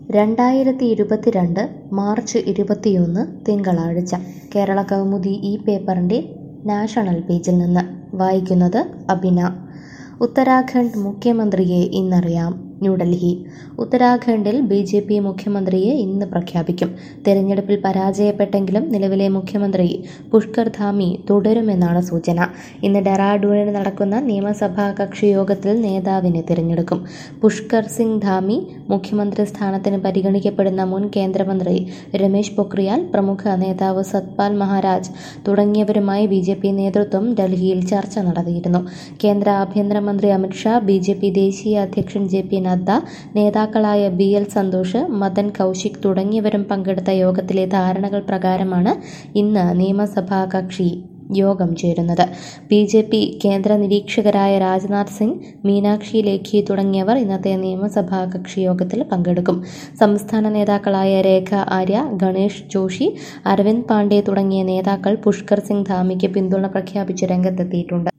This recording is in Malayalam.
രണ്ടായിരത്തി ഇരുപത്തിരണ്ട് മാർച്ച് ഇരുപത്തിയൊന്ന് തിങ്കളാഴ്ച കേരള കൗമുദി ഈ പേപ്പറിൻ്റെ നാഷണൽ പേജിൽ നിന്ന് വായിക്കുന്നത് അബിന ഉത്തരാഖണ്ഡ് മുഖ്യമന്ത്രിയെ ഇന്നറിയാം ന്യൂഡൽഹി ഉത്തരാഖണ്ഡിൽ ബി ജെ പി മുഖ്യമന്ത്രിയെ ഇന്ന് പ്രഖ്യാപിക്കും തെരഞ്ഞെടുപ്പിൽ പരാജയപ്പെട്ടെങ്കിലും നിലവിലെ മുഖ്യമന്ത്രി പുഷ്കർ ധാമി തുടരുമെന്നാണ് സൂചന ഇന്ന് ഡെറാഡൂണിൽ നടക്കുന്ന നിയമസഭാ കക്ഷി യോഗത്തിൽ നേതാവിനെ തിരഞ്ഞെടുക്കും പുഷ്കർ സിംഗ് ധാമി മുഖ്യമന്ത്രി സ്ഥാനത്തിന് പരിഗണിക്കപ്പെടുന്ന മുൻ കേന്ദ്രമന്ത്രി രമേശ് പൊക്രിയാൽ പ്രമുഖ നേതാവ് സത്പാൽ മഹാരാജ് തുടങ്ങിയവരുമായി ബി ജെ പി നേതൃത്വം ഡൽഹിയിൽ ചർച്ച നടത്തിയിരുന്നു കേന്ദ്ര ആഭ്യന്തരമന്ത്രി അമിത്ഷാ ബി ജെ പി ദേശീയ അധ്യക്ഷൻ ജെ പി നദ്ദ നേതാക്കളായ ബി എൽ സന്തോഷ് മദൻ കൗശിക് തുടങ്ങിയവരും പങ്കെടുത്ത യോഗത്തിലെ ധാരണകൾ പ്രകാരമാണ് ഇന്ന് നിയമസഭാ കക്ഷി യോഗം ചേരുന്നത് ബി ജെ പി കേന്ദ്ര നിരീക്ഷകരായ രാജ്നാഥ് സിംഗ് മീനാക്ഷി ലേഖി തുടങ്ങിയവർ ഇന്നത്തെ നിയമസഭാ കക്ഷി യോഗത്തിൽ പങ്കെടുക്കും സംസ്ഥാന നേതാക്കളായ രേഖ ആര്യ ഗണേഷ് ജോഷി അരവിന്ദ് പാണ്ഡെ തുടങ്ങിയ നേതാക്കൾ പുഷ്കർ സിംഗ് ധാമിക്ക് പിന്തുണ പ്രഖ്യാപിച്ച് രംഗത്തെത്തിയിട്ടുണ്ട്